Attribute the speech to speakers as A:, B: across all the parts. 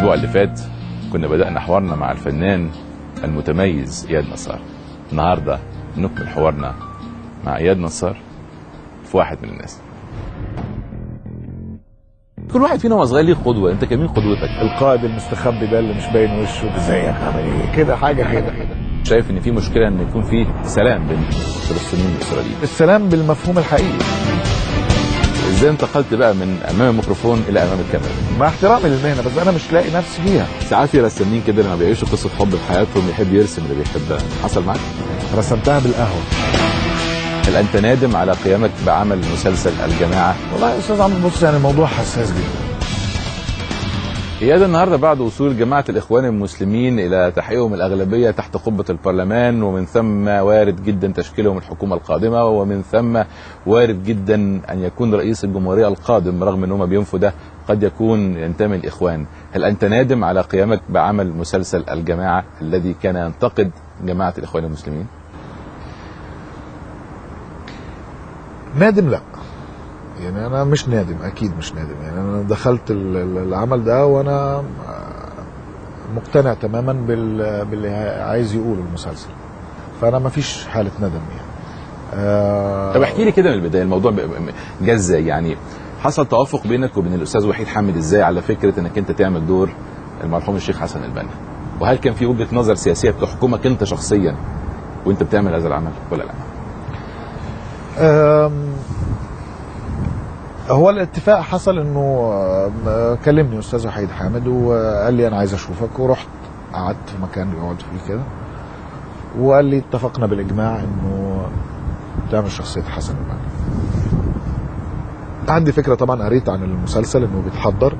A: الأسبوع اللي فات كنا بدأنا حوارنا مع الفنان المتميز إياد نصار النهاردة نكمل حوارنا مع إياد نصار في واحد من الناس كل واحد فينا وهو صغير ليه قدوة أنت كمين قدوتك
B: القائد المستخبي ده اللي مش باين وشه ازيك عامل ايه كده حاجه كده
A: شايف إن في مشكلة إن يكون في سلام بين الفلسطينيين والإسرائيليين
B: السلام بالمفهوم الحقيقي
A: إزاي انتقلت بقى من أمام الميكروفون إلى أمام الكاميرا
B: مع احترامي للمهنه بس انا مش لاقي نفسي فيها
A: ساعات في رسامين كده لما بيعيشوا قصة حب في حياتهم يحب يرسم اللي بيحبها حصل معاك؟
B: رسمتها بالقهوه
A: هل أنت نادم على قيامك بعمل مسلسل الجماعة؟
B: والله يا استاذ عمرو بص يعني الموضوع حساس جدا
A: إياد النهارده بعد وصول جماعة الإخوان المسلمين إلى تحقيقهم الأغلبية تحت قبة البرلمان ومن ثم وارد جدا تشكيلهم الحكومة القادمة ومن ثم وارد جدا أن يكون رئيس الجمهورية القادم رغم أن هم بينفوا ده قد يكون ينتمي الإخوان هل أنت نادم على قيامك بعمل مسلسل الجماعة الذي كان ينتقد جماعة الإخوان المسلمين؟
B: نادم لا يعني انا مش نادم اكيد مش نادم يعني انا دخلت ال- ال- العمل ده وانا مقتنع تماما بال- باللي عايز يقوله المسلسل فانا ما فيش حاله ندم يعني آه
A: طب احكي لي كده من البدايه الموضوع ب- ب- جه ازاي يعني حصل توافق بينك وبين الاستاذ وحيد حامد ازاي على فكره انك انت تعمل دور المرحوم الشيخ حسن البنا وهل كان في وجهه نظر سياسيه بتحكمك انت شخصيا وانت بتعمل هذا العمل ولا لا
B: آم، هو الاتفاق حصل انه آم، كلمني استاذ وحيد حامد وقال لي انا عايز اشوفك ورحت قعدت في مكان بيقعد فيه كده وقال لي اتفقنا بالاجماع انه تعمل شخصيه حسن البنا عندي فكره طبعا قريت عن المسلسل انه بيتحضر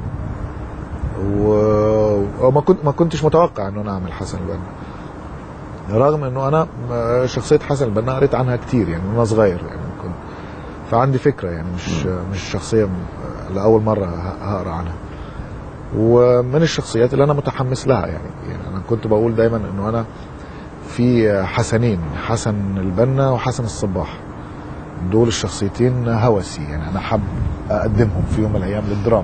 B: و- وما كنت ما كنتش متوقع انه انا اعمل حسن البنا رغم انه انا م- شخصيه حسن البنا قريت عنها كتير يعني وانا صغير يعني كنت فعندي فكره يعني مش مش شخصيه م- لاول مره ه- هقرا عنها ومن الشخصيات اللي انا متحمس لها يعني يعني انا كنت بقول دايما انه انا في حسنين حسن البنا وحسن الصباح دول الشخصيتين هوسي يعني انا حب اقدمهم في يوم من الايام للدراما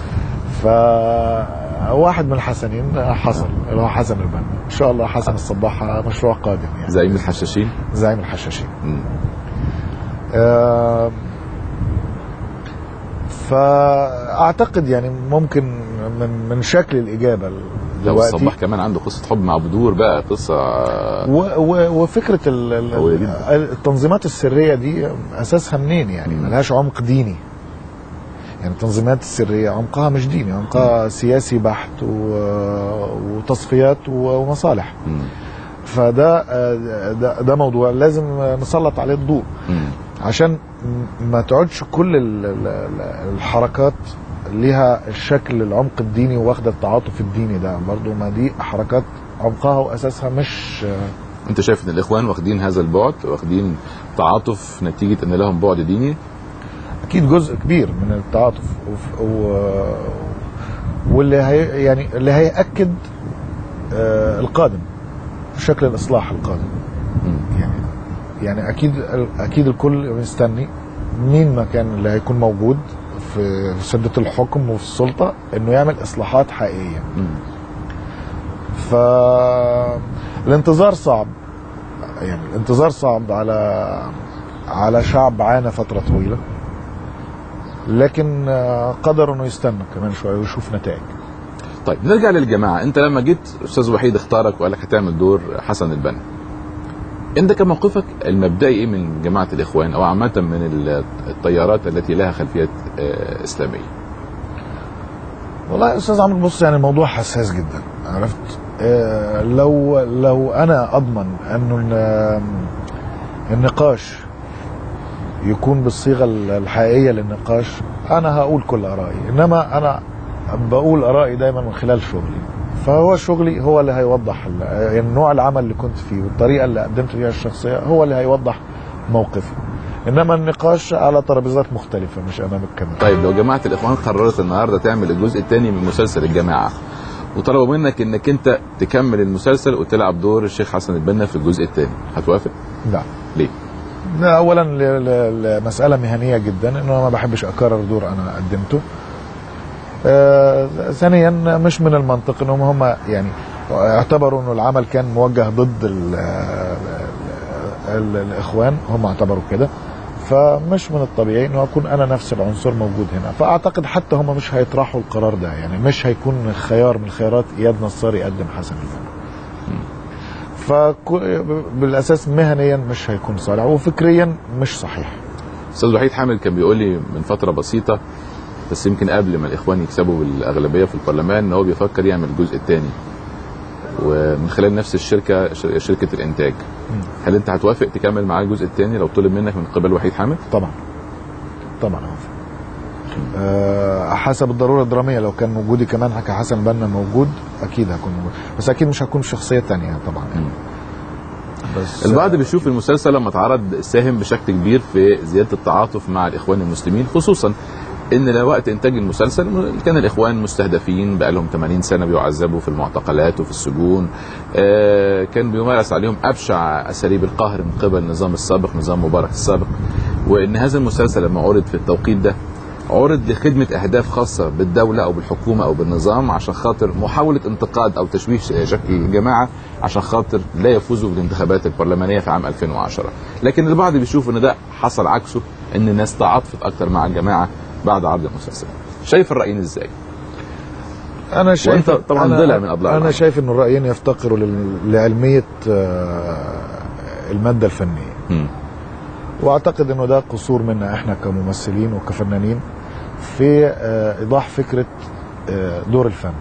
B: فواحد من الحسنين حصل اللي هو حسن البنا ان شاء الله حسن الصباح مشروع قادم يعني
A: زعيم الحشاشين
B: زعيم الحشاشين
A: مم.
B: آم، فاعتقد يعني ممكن من من شكل الاجابه
A: لو
B: دلوقتي
A: الصباح كمان عنده قصه حب مع بدور بقى قصه
B: و و وفكره ال- ال-
A: قوية جدا.
B: التنظيمات السريه دي اساسها منين يعني
A: مم.
B: ملهاش عمق ديني يعني التنظيمات السريه عمقها مش ديني عمقها سياسي بحت و- وتصفيات و- ومصالح
A: مم.
B: فده آه، ده, ده موضوع لازم نسلط عليه الضوء
A: مم.
B: عشان م- ما تقعدش كل ال- ال- ال- الحركات ليها الشكل العمق الديني واخده التعاطف الديني ده برضو ما دي حركات عمقها واساسها مش
A: انت شايف ان الاخوان واخدين هذا البعد واخدين تعاطف نتيجه ان لهم بعد ديني
B: اكيد جزء كبير من التعاطف وف- و- واللي هي يعني اللي هياكد آه، القادم شكل الاصلاح القادم
A: مم.
B: يعني يعني اكيد اكيد الكل مستني مين ما كان اللي هيكون موجود في سده الحكم وفي السلطه انه يعمل اصلاحات حقيقيه
A: مم.
B: فالانتظار صعب يعني الانتظار صعب على على شعب عانى فتره طويله لكن آه، قدر انه يستنى كمان شويه ويشوف نتائج
A: طيب نرجع للجماعه انت لما جيت استاذ وحيد اختارك وقال لك هتعمل دور حسن البنا انت كان موقفك المبدئي ايه من جماعه الاخوان او عامه من ال- التيارات التي لها خلفيات آه، اسلاميه
B: والله يا استاذ عمرو بص يعني الموضوع حساس جدا عرفت آه لو لو انا اضمن انه ال- النقاش يكون بالصيغه الحقيقيه للنقاش انا هقول كل ارائي انما انا بقول ارائي دايما من خلال شغلي فهو شغلي هو اللي هيوضح ال- يعني نوع العمل اللي كنت فيه والطريقه اللي قدمت فيها الشخصيه هو اللي هيوضح موقفي انما النقاش على ترابيزات مختلفه مش امام الكاميرا
A: طيب لو جماعه الاخوان قررت النهارده تعمل الجزء الثاني من مسلسل الجماعه وطلبوا منك انك انت تكمل المسلسل وتلعب دور الشيخ حسن البنا في الجزء الثاني هتوافق
B: لا
A: ليه
B: ده اولا ل- ل- لمساله مهنيه جدا انه انا ما بحبش اكرر دور انا قدمته آه ثانيا مش من المنطق انهم هم يعني اعتبروا انه العمل كان موجه ضد ال ال الاخوان هم اعتبروا كده فمش من الطبيعي انه اكون انا نفس العنصر موجود هنا فاعتقد حتى هم مش هيطرحوا القرار ده يعني مش هيكون خيار من الخيارات اياد نصار يقدم حسن البنا فبالاساس مهنيا مش هيكون صالح وفكريا مش صحيح
A: استاذ وحيد حامد كان بيقول لي من فتره بسيطه بس يمكن قبل ما الاخوان يكسبوا بالاغلبيه في البرلمان ان هو بيفكر يعمل الجزء الثاني ومن خلال نفس الشركه ش- شركه الانتاج هل انت هتوافق تكمل معاه الجزء الثاني لو طلب منك من قبل وحيد حامد؟
B: طبعا طبعا أوافق. أه حسب الضروره الدراميه لو كان وجودي كمان كحسن بنا موجود اكيد هكون موجود بس اكيد مش هكون شخصيه تانية طبعا يعني. بس
A: البعض بيشوف المسلسل لما اتعرض ساهم بشكل كبير في زياده التعاطف مع الاخوان المسلمين خصوصا ان لوقت انتاج المسلسل كان الاخوان مستهدفين بقى لهم 80 سنه بيعذبوا في المعتقلات وفي السجون آه، كان بيمارس عليهم ابشع اساليب القهر من قبل النظام السابق نظام مبارك السابق وان هذا المسلسل لما عرض في التوقيت ده عرض لخدمة أهداف خاصة بالدولة أو بالحكومة أو بالنظام عشان خاطر محاولة انتقاد أو تشويه شكل الجماعة عشان خاطر لا يفوزوا بالانتخابات البرلمانية في عام 2010 لكن البعض بيشوف أن ده حصل عكسه أن الناس تعاطفت أكتر مع الجماعة بعد عرض المسلسل شايف الرأيين إزاي؟
B: انا شايف
A: وأنت طبعاً
B: أنا
A: ضلع من أضلاع
B: انا
A: العمل.
B: شايف انه الرايين يفتقروا لل- لعلميه آه، الماده الفنيه
A: مم.
B: واعتقد انه ده قصور منا احنا كممثلين وكفنانين في آه، ايضاح فكره آه، دور الفن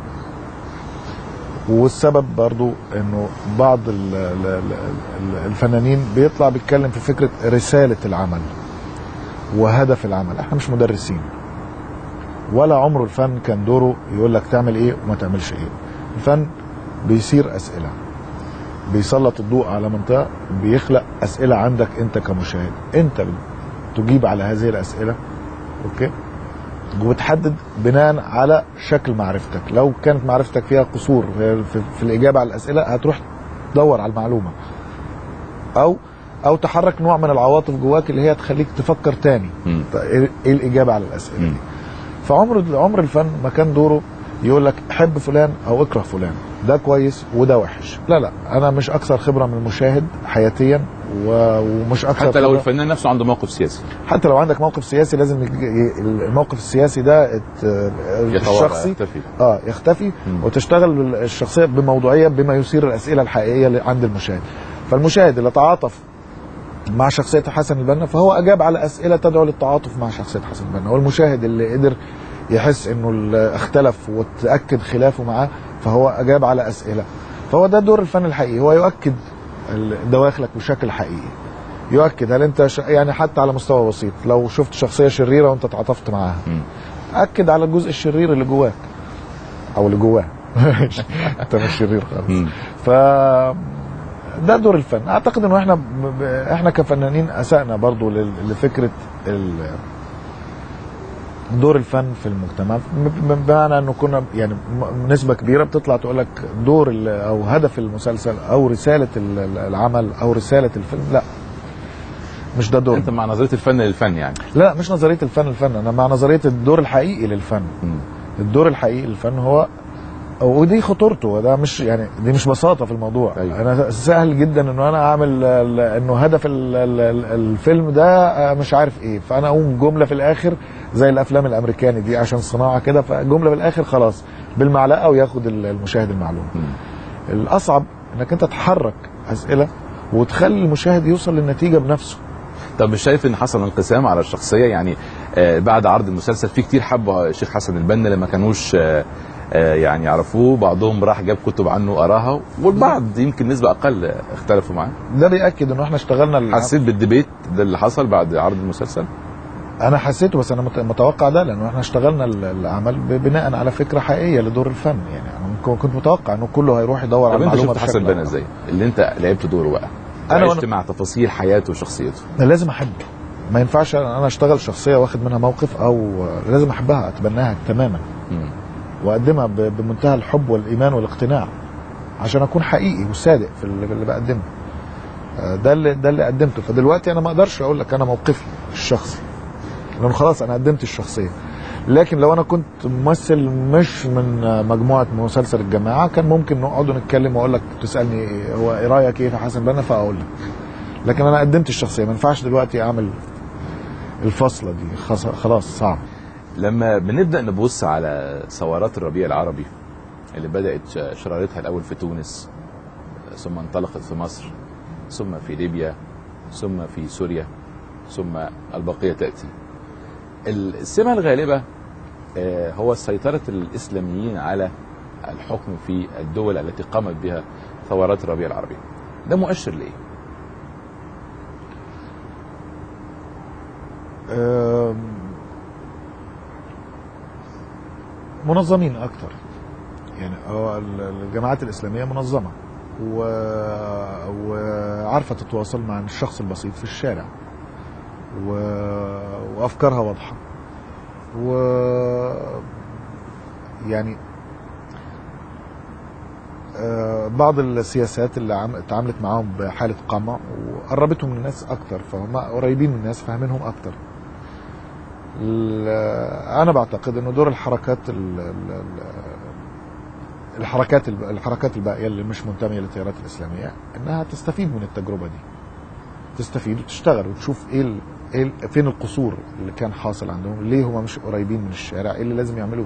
B: والسبب برضو انه بعض ال- ال- ال- الفنانين بيطلع بيتكلم في فكره رساله العمل وهدف العمل احنا مش مدرسين ولا عمره الفن كان دوره يقول لك تعمل ايه وما تعملش ايه الفن بيثير اسئله بيسلط الضوء على منطقه بيخلق اسئله عندك انت كمشاهد انت تجيب على هذه الاسئله اوكي وبتحدد بناء على شكل معرفتك لو كانت معرفتك فيها قصور في, في, في الاجابه على الاسئله هتروح تدور على المعلومه او او تحرك نوع من العواطف جواك اللي هي تخليك تفكر تاني
A: مم.
B: طيب ايه إيه الاجابه على الاسئله
A: مم.
B: دي فعمر عمر الفن ما كان دوره يقول لك حب فلان او اكره فلان ده كويس وده وحش لا لا انا مش اكثر خبره من المشاهد حياتيا و- ومش اكثر
A: حتى لو
B: خبرة-
A: الفنان نفسه عنده موقف سياسي
B: حتى لو عندك موقف سياسي لازم يج- ي- الموقف السياسي ده ات-
A: يتوارى
B: الشخصي
A: يختفي
B: اه يختفي
A: مم.
B: وتشتغل الشخصيه بموضوعيه بما يثير الاسئله الحقيقيه اللي عند المشاهد فالمشاهد اللي تعاطف مع شخصيه حسن البنا فهو اجاب على اسئله تدعو للتعاطف مع شخصيه حسن البنا والمشاهد اللي قدر يحس انه ال- اختلف وتاكد خلافه معاه فهو اجاب على اسئله فهو ده دور الفن الحقيقي هو يؤكد ال- دواخلك بشكل حقيقي يؤكد هل انت ش... يعني حتى على مستوى بسيط لو شفت شخصيه شريره وانت تعاطفت معاها
A: مم.
B: اكد على الجزء الشرير اللي جواك او اللي جواه انت مش شرير خالص
A: مم.
B: ف ده دور الفن اعتقد انه احنا ب... ب... احنا كفنانين اسأنا برضو لل... لفكره ال... دور الفن في المجتمع ب- بمعنى انه كنا يعني م- نسبه كبيره بتطلع تقول لك دور ال- او هدف المسلسل او رساله ال- العمل او رساله الفيلم لا مش ده دور
A: انت مع نظريه الفن للفن يعني
B: لا مش نظريه الفن الفن انا مع نظريه الدور الحقيقي للفن
A: مم.
B: الدور الحقيقي للفن هو ودي خطورته وده مش يعني دي مش بساطه في الموضوع
A: أيوة.
B: انا سهل جدا انه انا اعمل ال- ال- انه هدف ال- ال- ال- الفيلم ده آه، مش عارف ايه فانا اقوم جمله في الاخر زي الافلام الامريكاني دي عشان صناعه كده فجمله في الاخر خلاص بالمعلقه وياخد ال- المشاهد المعلومه
A: مم.
B: الاصعب انك انت تحرك اسئله وتخلي المشاهد يوصل للنتيجه بنفسه
A: طب مش شايف ان حصل انقسام على الشخصيه يعني آه بعد عرض المسلسل في كتير حبوا الشيخ حسن البنا اللي ما كانوش آه آه يعني يعرفوه بعضهم راح جاب كتب عنه وقراها والبعض يمكن نسبه اقل آه، اختلفوا معاه
B: ده بياكد انه احنا اشتغلنا ال-
A: حسيت بالدبيت ده اللي حصل بعد عرض المسلسل
B: انا حسيته بس انا مت- متوقع ده لانه احنا اشتغلنا ال- العمل ب- بناء على فكره حقيقيه لدور الفن يعني انا ك- كنت متوقع انه كله هيروح يدور
A: طب
B: على
A: انت
B: المعلومه
A: شفت حسن
B: بشكل
A: البنا
B: أوضح.
A: ازاي اللي انت لعبت دوره بقى
B: أنا
A: عشت
B: وأنا-
A: مع تفاصيل حياته وشخصيته
B: أنا لازم احب ما ينفعش انا اشتغل شخصيه واخد منها موقف او لازم احبها اتبناها تماما
A: مم.
B: واقدمها ب- بمنتهى الحب والايمان والاقتناع عشان اكون حقيقي وصادق في اللي في اللي بقدمه آه، ده اللي ده اللي قدمته فدلوقتي انا ما اقدرش اقول لك انا موقفي الشخصي لانه خلاص انا قدمت الشخصيه لكن لو انا كنت ممثل مش من مجموعه مسلسل الجماعه كان ممكن نقعد ونتكلم واقول لك تسالني هو ايه رايك ايه في حسن بنا فاقول لك لكن انا قدمت الشخصيه ما ينفعش دلوقتي اعمل الفصله دي خلاص- خلاص صعب
A: لما بنبدا نبص على ثورات الربيع العربي اللي بدات ش- شرارتها الاول في تونس ثم انطلقت في مصر ثم في ليبيا ثم في سوريا ثم البقيه تاتي السمه الغالبه آه، هو سيطره الاسلاميين على الحكم في الدول التي قامت بها ثورات الربيع العربي ده مؤشر لايه
B: آم، منظمين اكتر يعني هو ال- الجماعات الاسلاميه منظمه و... وعارفه تتواصل مع الشخص البسيط في الشارع و... وافكارها واضحه و يعني آه، بعض السياسات اللي عم... اتعاملت معاهم بحاله قمع وقربتهم من الناس اكتر فهم قريبين من الناس فاهمينهم اكتر ال- انا بعتقد انه دور الحركات ال- ال- ال- الحركات الب- الحركات الباقيه اللي مش منتميه للتيارات الاسلاميه انها تستفيد من التجربه دي تستفيد وتشتغل وتشوف ايه ال... إيه ال... فين القصور اللي كان حاصل عندهم ليه هم مش قريبين من الشارع ايه اللي لازم يعملوه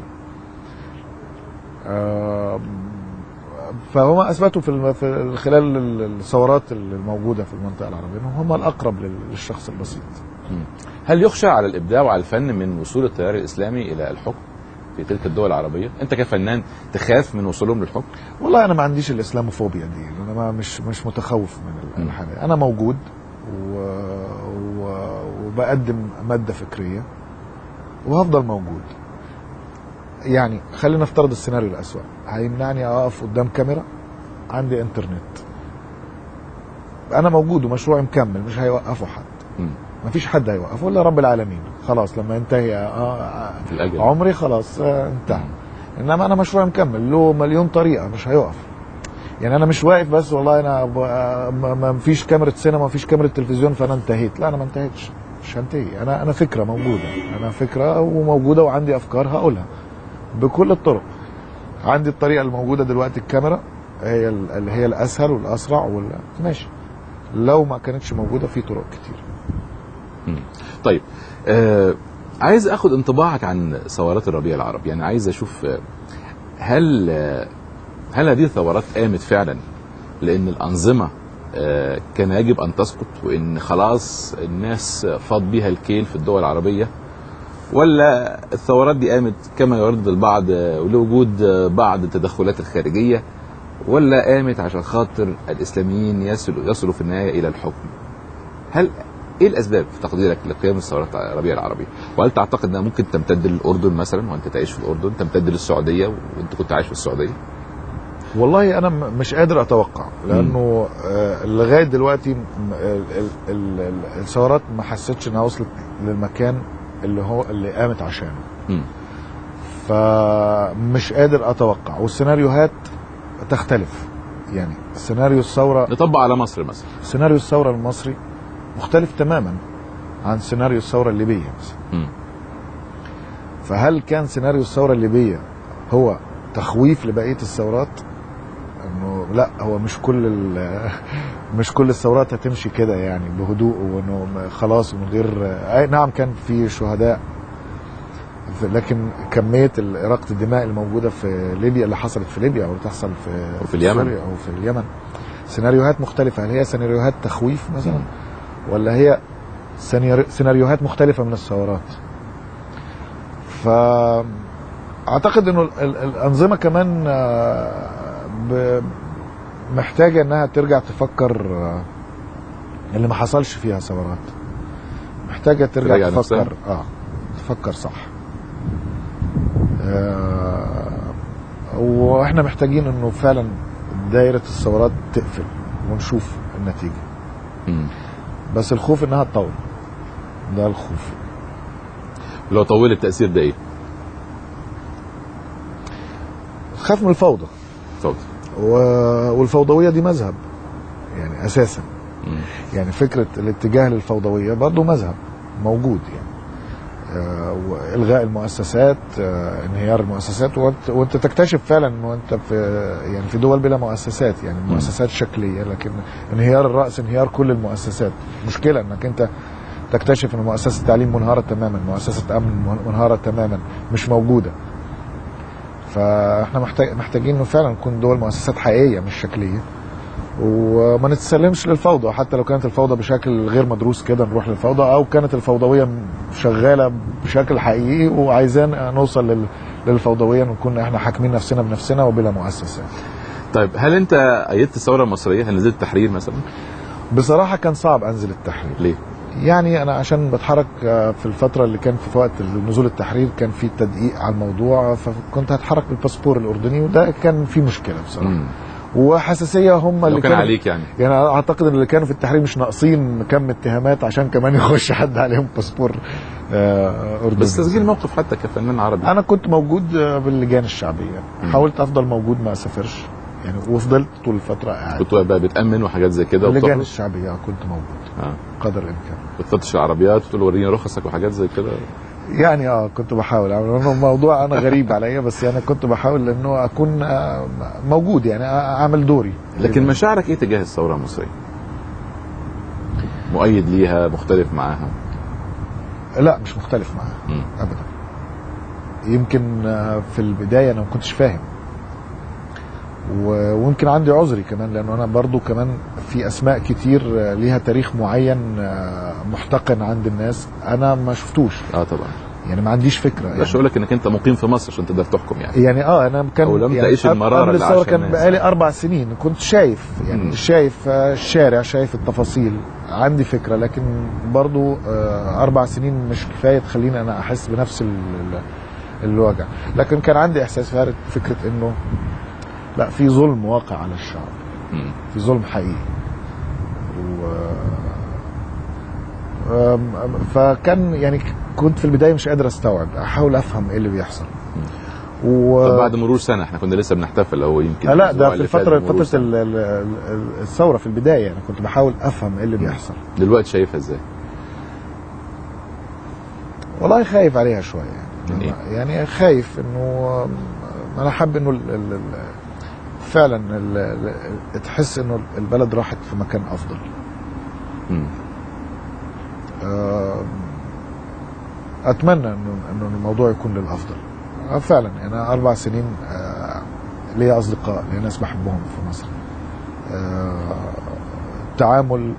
B: آم، فهم اثبتوا في الم- في خلال ال- الثورات الموجوده في المنطقه العربيه انهم هم الاقرب لل- للشخص البسيط
A: هل يخشى على الابداع وعلى الفن من وصول التيار الاسلامي الى الحكم في تلك الدول العربيه انت كفنان تخاف من وصولهم للحكم
B: والله انا ما عنديش الاسلاموفوبيا دي انا ما مش مش متخوف من ال-
A: م.
B: الحاجه انا موجود و... و... وبقدم ماده فكريه وهفضل موجود يعني خلينا نفترض السيناريو الاسوأ هيمنعني اقف قدام كاميرا عندي انترنت انا موجود ومشروعي مكمل مش هيوقفوا حد
A: مم.
B: مفيش حد هيوقفه الا رب العالمين خلاص لما ينتهي آه، آه،
A: في الاجل
B: عمري خلاص آه، انتهى انما انا مشروع مكمل له مليون طريقه مش هيقف يعني انا مش واقف بس والله انا ب... ما ما فيش كاميرا سينما ما فيش كاميرا تلفزيون فانا انتهيت لا انا ما انتهيتش مش هنتهي انا انا فكره موجوده انا فكره وموجوده وعندي افكار هقولها بكل الطرق عندي الطريقه الموجوده دلوقتي الكاميرا هي ال- اللي هي الاسهل والاسرع وال... ماشي لو ما كانتش موجوده في طرق كتير
A: مم. طيب آه عايز اخد انطباعك عن ثورات الربيع العربي يعني عايز اشوف آه، هل آه، هل هذه الثورات قامت فعلا لان الانظمه آه، كان يجب ان تسقط وان خلاص الناس فاض بيها الكيل في الدول العربيه ولا الثورات دي قامت كما يردد البعض آه، لوجود آه، بعض التدخلات الخارجيه ولا قامت عشان خاطر الاسلاميين يصلوا يصلوا في النهايه الى الحكم هل ايه الاسباب في تقديرك لقيام الثورات الربيع العربي؟ وهل تعتقد انها ممكن تمتد للاردن مثلا وانت تعيش في الاردن، تمتد للسعوديه وانت كنت عايش في السعوديه؟
B: والله انا م- مش قادر اتوقع لانه آه، لغايه دلوقتي م- ال- ال- ال- ال- الثورات ما حسيتش انها وصلت للمكان اللي هو اللي قامت عشانه
A: مم.
B: فمش قادر اتوقع والسيناريوهات تختلف يعني سيناريو الثوره
A: نطبق على مصر مثلا.
B: سيناريو الثوره المصري مختلف تماما عن سيناريو الثوره الليبيه مثلا
A: مم.
B: فهل كان سيناريو الثوره الليبيه هو تخويف لبقيه الثورات انه لا هو مش كل ال- مش كل الثورات هتمشي كده يعني بهدوء وانه م- خلاص ومن غير اي نعم كان في شهداء ف- لكن كميه ال- اراقه الدماء الموجوده في ليبيا اللي حصلت في ليبيا او اللي تحصل في
A: وفي اليمن.
B: سوريا او في اليمن سيناريوهات مختلفه هل هي سيناريوهات تخويف مثلا ولا هي سيناريو- سيناريوهات مختلفه من الثورات فاعتقد انه ال- ال- الانظمه كمان آه، ب- محتاجه انها ترجع تفكر آه، اللي ما حصلش فيها ثورات محتاجه ترجع
A: تراجع نفسها؟
B: تفكر اه تفكر صح آه واحنا محتاجين انه فعلا دايره الثورات تقفل ونشوف النتيجه
A: مم.
B: بس الخوف انها تطول ده الخوف
A: لو طول التاثير ده ايه؟
B: خاف من الفوضى
A: اتفضل.
B: و- والفوضويه دي مذهب يعني اساسا
A: مم.
B: يعني فكره الاتجاه للفوضويه برضه مذهب موجود يعني آه، والغاء المؤسسات آه، انهيار المؤسسات وانت, وانت تكتشف فعلا انه انت في يعني في دول بلا مؤسسات يعني مؤسسات شكليه لكن انهيار الراس انهيار كل المؤسسات مشكله انك انت تكتشف ان مؤسسه التعليم منهاره تماما مؤسسه امن منهاره تماما مش موجوده فاحنا محتاج محتاجين انه فعلا نكون دول مؤسسات حقيقيه مش شكليه وما نتسلمش للفوضى حتى لو كانت الفوضى بشكل غير مدروس كده نروح للفوضى او كانت الفوضويه شغاله بشكل حقيقي وعايزين نوصل لل- للفوضويه ونكون احنا حاكمين نفسنا بنفسنا وبلا مؤسسات
A: طيب هل انت ايدت الثوره المصريه هل نزلت تحرير مثلا
B: بصراحه كان صعب انزل التحرير
A: ليه
B: يعني انا عشان بتحرك آه، في الفتره اللي كان في وقت نزول التحرير كان في تدقيق على الموضوع فكنت هتحرك بالباسبور الاردني وده كان في مشكله بصراحه
A: مم.
B: وحساسيه هم
A: لو
B: اللي
A: كان
B: كانوا
A: عليك يعني
B: يعني اعتقد ان اللي كانوا في التحرير مش ناقصين كم اتهامات عشان كمان يخش حد عليهم باسبور آه، اردني
A: بس تسجيل موقف حتى كفنان عربي
B: انا كنت موجود آه، باللجان الشعبيه
A: مم.
B: حاولت افضل موجود ما اسافرش يعني وفضلت طول الفتره قاعد
A: كنت بقى بتامن وحاجات زي كده
B: اللجان
A: وبتخرج
B: الشعبيه آه، كنت موجود
A: اه
B: قدر الامكان
A: بتفتش العربيات وتقول وريني رخصك وحاجات زي كده
B: يعني اه كنت بحاول يعني انه الموضوع انا غريب عليا بس يعني كنت بحاول انه اكون آه، موجود يعني اعمل دوري
A: لكن مشاعرك ايه تجاه الثوره المصريه؟ مؤيد ليها مختلف معاها
B: لا مش مختلف معاها
A: مم.
B: ابدا يمكن آه، في البدايه انا ما كنتش فاهم و- ويمكن عندي عذري كمان لانه انا برضو كمان في اسماء كتير آه، ليها تاريخ معين آه، محتقن عند الناس انا ما شفتوش
A: اه طبعا
B: يعني ما عنديش فكره
A: مش
B: يعني,
A: اقول لك انك انت مقيم في مصر عشان تقدر تحكم يعني
B: يعني اه انا كان
A: أو لم
B: يعني
A: تعيش
B: قبل-
A: المرارة
B: قبل
A: اللي
B: الثوره
A: عاشها
B: كان
A: الناس.
B: بقالي اربع سنين كنت شايف يعني
A: مم.
B: شايف آه، الشارع شايف التفاصيل عندي فكره لكن برضو آه، اربع سنين مش كفايه تخليني انا احس بنفس ال- ال- الوجع لكن كان عندي احساس فارق فكره انه لا في ظلم واقع على الشعب
A: مم.
B: في ظلم حقيقي و آم، فكان يعني كنت في البدايه مش قادر استوعب احاول افهم ايه اللي بيحصل و...
A: طب بعد مرور سنه احنا كنا لسه بنحتفل او يمكن
B: لا لا
A: الأسبوع
B: ده في
A: اللي فات
B: الفترة
A: بمرور
B: فترة
A: سنة.
B: ال- ال- ال- الثورة في البداية يعني كنت بحاول أفهم إيه اللي بيحصل
A: دلوقتي شايفها ازاي؟
B: والله خايف عليها شوية
A: من
B: يعني
A: إيه؟
B: يعني خايف إنه أنا حابب إنه ال- ال- ال- فعلا ال- ال- تحس إنه البلد راحت في مكان أفضل
A: مم.
B: آه، أتمنى إنه إنه الموضوع يكون للأفضل آه، فعلا يعني أنا أربع سنين آه، ليا أصدقاء ليا ناس بحبهم في مصر آه، تعامل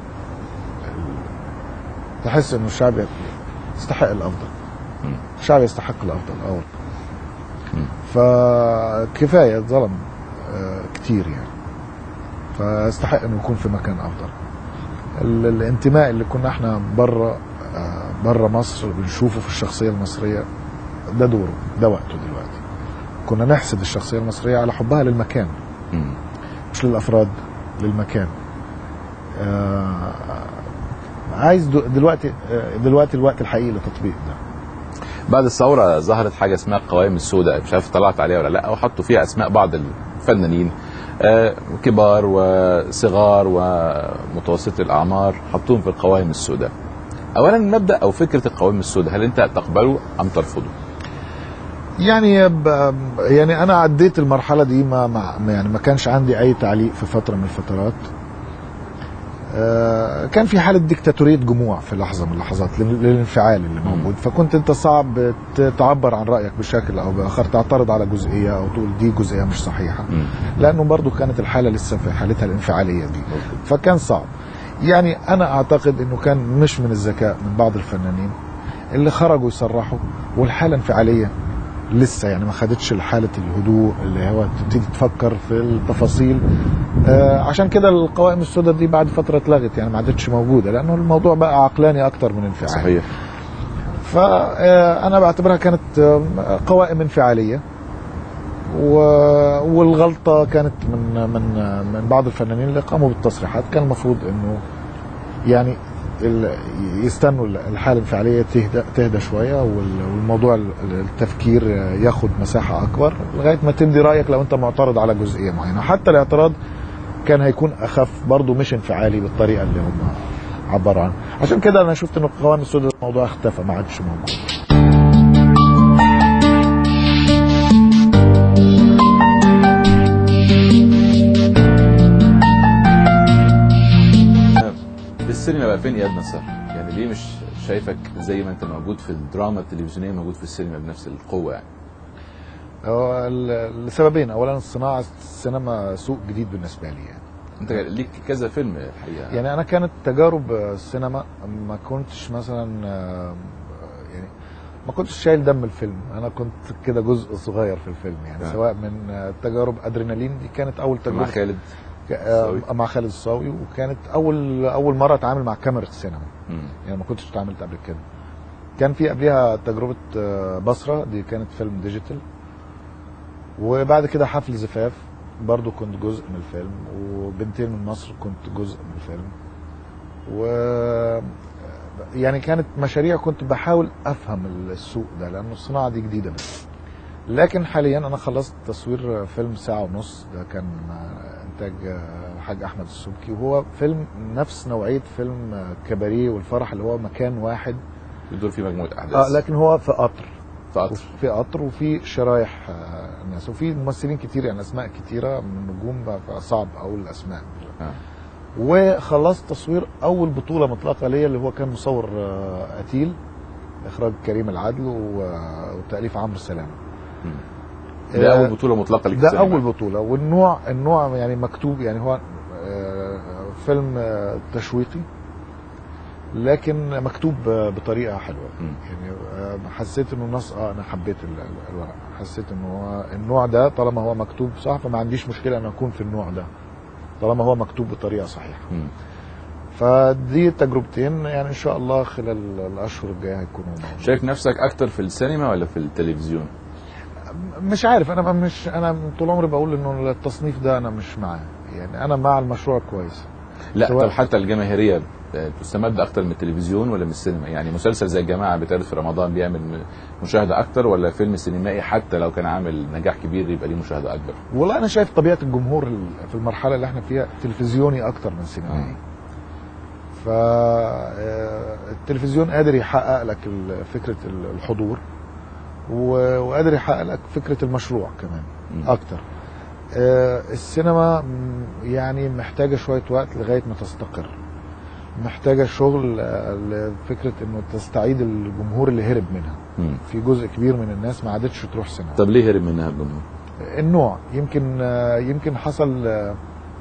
B: تحس إنه الشعب يستحق الأفضل
A: مم.
B: الشعب يستحق الأفضل أه
A: مم.
B: فكفاية ظلم آه، كتير يعني فاستحق انه يكون في مكان افضل ال- الانتماء اللي كنا احنا بره بره مصر بنشوفه في الشخصيه المصريه ده دوره ده وقته دلوقتي كنا نحسد الشخصيه المصريه على حبها للمكان
A: مم.
B: مش للافراد للمكان آه، عايز دو- دلوقتي آه، دلوقتي الوقت الحقيقي لتطبيق ده
A: بعد الثوره ظهرت حاجه اسمها القوائم السوداء مش عارف طلعت عليها ولا لا وحطوا فيها اسماء بعض الفنانين آه، كبار وصغار ومتوسط الاعمار حطوهم في القوائم السوداء اولا مبدا او فكره القوائم السوداء هل انت تقبله ام ترفضه؟
B: يعني ب... يعني انا عديت المرحله دي ما ما يعني ما كانش عندي اي تعليق في فتره من الفترات آه، كان في حاله ديكتاتوريه جموع في لحظه من اللحظات لل- للانفعال اللي موجود فكنت انت صعب ت- تعبر عن رايك بشكل او باخر تعترض على جزئيه او تقول دي جزئيه مش صحيحه
A: مم.
B: لانه برضو كانت الحاله لسه في حالتها الانفعاليه دي فكان صعب يعني انا اعتقد انه كان مش من الذكاء من بعض الفنانين اللي خرجوا يصرحوا والحاله انفعاليه لسه يعني ما خدتش حاله الهدوء اللي هو تبتدي تفكر في التفاصيل آه عشان كده القوائم السوداء دي بعد فتره اتلغت يعني ما عادتش موجوده لانه الموضوع بقى عقلاني اكتر من انفعالي
A: صحيح
B: فانا بعتبرها كانت آه، قوائم انفعاليه و- والغلطه كانت من من من بعض الفنانين اللي قاموا بالتصريحات كان المفروض انه يعني ال- يستنوا الحاله الانفعاليه تهدى تهدى شويه وال- والموضوع ال- التفكير ياخد مساحه اكبر لغايه ما تمضي رايك لو انت معترض على جزئيه معينه حتى الاعتراض كان هيكون اخف برضه مش انفعالي بالطريقه اللي هم عبروا عنها عشان كده انا شفت ان القوائم السوداء الموضوع اختفى ما عادش موجود
A: فين اياد نصر؟ يعني ليه مش شايفك زي ما انت موجود في الدراما التلفزيونيه موجود في السينما بنفس القوه يعني؟
B: هو ال- لسببين اولا صناعه السينما سوق جديد بالنسبه لي يعني
A: انت ليك كذا فيلم الحقيقه
B: يعني انا كانت تجارب السينما ما كنتش مثلا آه، يعني ما كنتش شايل دم الفيلم انا كنت كده جزء صغير في الفيلم يعني
A: آه.
B: سواء من آه، تجارب ادرينالين دي كانت اول
A: مع
B: تجربه
A: خالد
B: ك- آه،
A: الصاوي.
B: مع خالد الصاوي وكانت اول اول مره اتعامل مع كاميرا السينما
A: مم.
B: يعني ما كنتش اتعاملت قبل كده كان في قبلها تجربه آه، بصره دي كانت فيلم ديجيتال وبعد كده حفل زفاف برضو كنت جزء من الفيلم وبنتين من مصر كنت جزء من الفيلم و يعني كانت مشاريع كنت بحاول افهم السوق ده لانه الصناعه دي جديده بس لكن حاليا انا خلصت تصوير فيلم ساعه ونص ده كان انتاج الحاج احمد السبكي وهو فيلم نفس نوعيه فيلم كباريه والفرح اللي هو مكان واحد
A: بيدور في مجموعه احداث
B: اه لكن هو في قطر
A: في قطر
B: في قطر وفي شرايح آه، ناس وفي ممثلين كتير يعني اسماء كتيره من النجوم بقى صعب اقول الاسماء
A: آه.
B: وخلصت تصوير اول بطوله مطلقه ليا اللي هو كان مصور آه، قتيل اخراج كريم العدل و- وتاليف عمرو سلام
A: مم. ده
B: آه،
A: اول بطوله مطلقه ليك في
B: ده
A: السينما.
B: اول بطوله والنوع النوع يعني مكتوب يعني هو آه، فيلم آه، تشويقي لكن مكتوب آه، بطريقه حلوه
A: مم.
B: يعني آه، حسيت انه النص اه انا حبيت ال- ال- الورق حسيت انه هو النوع ده طالما هو مكتوب صح فما عنديش مشكله ان اكون في النوع ده طالما هو مكتوب بطريقه صحيحه
A: مم.
B: فدي تجربتين يعني ان شاء الله خلال الاشهر الجايه هيكونوا موجودين.
A: شايف نفسك اكتر في السينما ولا في التلفزيون؟
B: مش عارف انا مش انا طول عمري بقول انه التصنيف ده انا مش معاه يعني انا مع المشروع كويس
A: لا
B: سواء-
A: طب حتى الجماهيريه تستمد اكتر من التلفزيون ولا من السينما؟ يعني مسلسل زي الجماعه بيتعرض في رمضان بيعمل م- مشاهده اكتر ولا فيلم سينمائي حتى لو كان عامل نجاح كبير يبقى ليه مشاهده اكبر؟
B: والله انا شايف طبيعه الجمهور ال- في المرحله اللي احنا فيها تلفزيوني اكتر من سينمائي فالتلفزيون قادر يحقق لك ال- فكره ال- الحضور و- وقادر يحقق لك فكره المشروع كمان
A: مم.
B: اكتر آه، السينما م، يعني محتاجه شويه وقت لغايه ما تستقر محتاجه شغل آه، لفكره انه تستعيد الجمهور اللي هرب منها
A: مم.
B: في جزء كبير من الناس ما عادتش تروح سينما
A: طب ليه هرب منها الجمهور؟
B: النوع يمكن آه، يمكن حصل آه،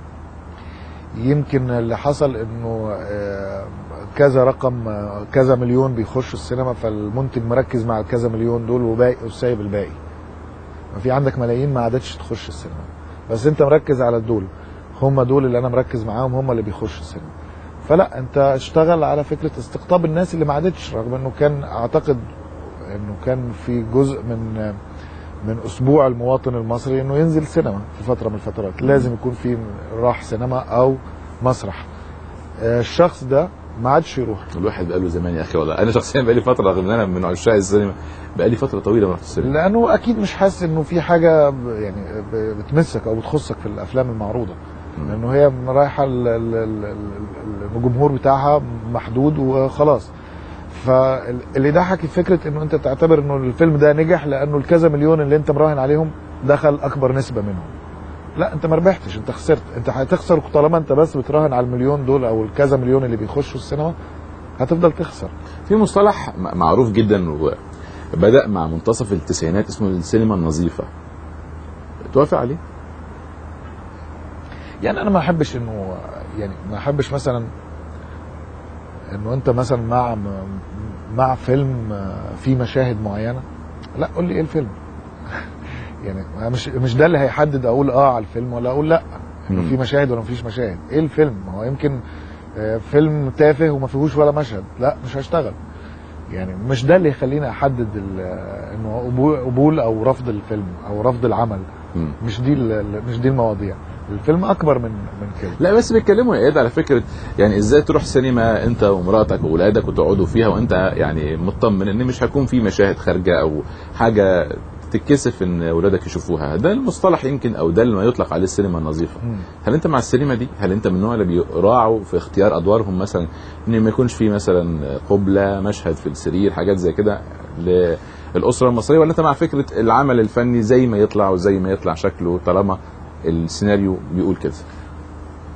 B: يمكن اللي حصل انه آه، كذا رقم آه، كذا مليون بيخشوا السينما فالمنتج مركز مع الكذا مليون دول وباقي وسايب الباقي في عندك ملايين ما عادتش تخش السينما بس انت مركز على دول هم دول اللي انا مركز معاهم هم اللي بيخشوا السينما فلا انت اشتغل على فكره استقطاب الناس اللي ما عادتش رغم انه كان اعتقد انه كان في جزء من من اسبوع المواطن المصري انه ينزل سينما في فتره من الفترات لازم يكون في راح سينما او مسرح آه، الشخص ده ما عادش يروح
A: الواحد بقاله زمان يا اخي والله انا شخصيا بقالي فتره رغم ان انا من عشاق السينما بقالي فتره طويله ما رحت السينما
B: لانه اكيد مش حاسس انه في حاجه ب- يعني ب- بتمسك او بتخصك في الافلام المعروضه
A: مم.
B: لانه هي رايحه ال- ال- ال- ال- الجمهور بتاعها محدود وخلاص فاللي ضحك فكره انه انت تعتبر انه الفيلم ده نجح لانه الكذا مليون اللي انت مراهن عليهم دخل اكبر نسبه منهم لا انت ما ربحتش انت خسرت انت هتخسر طالما انت بس بتراهن على المليون دول او الكذا مليون اللي بيخشوا السينما هتفضل تخسر
A: في مصطلح م- معروف جدا وبدا مع منتصف التسعينات اسمه السينما النظيفه توافق عليه؟
B: يعني انا ما احبش انه يعني ما احبش مثلا انه انت مثلا مع مع فيلم فيه مشاهد معينه لا قول لي ايه الفيلم يعني مش مش ده اللي هيحدد اقول اه على الفيلم ولا اقول لا انه
A: مم.
B: في مشاهد ولا مفيش مشاهد ايه الفيلم ما هو يمكن آه، فيلم تافه وما فيهوش ولا مشهد لا مش هشتغل يعني مش ده اللي يخليني احدد ال- انه قبول- قبول او رفض الفيلم او رفض العمل
A: مم.
B: مش دي ال- مش دي المواضيع الفيلم اكبر من من كده
A: لا بس بيتكلموا يا اياد على فكره يعني ازاي تروح سينما انت ومراتك واولادك وتقعدوا فيها وانت يعني مطمن ان مش هيكون في مشاهد خارجه او حاجه تتكسف ان اولادك يشوفوها ده المصطلح يمكن او ده اللي ما يطلق عليه السينما النظيفه
B: مم.
A: هل انت مع السينما دي هل انت من النوع اللي بيراعوا في اختيار ادوارهم مثلا ان ما يكونش في مثلا قبله مشهد في السرير حاجات زي كده للاسره المصريه ولا انت مع فكره العمل الفني زي ما يطلع وزي ما يطلع شكله طالما السيناريو بيقول كده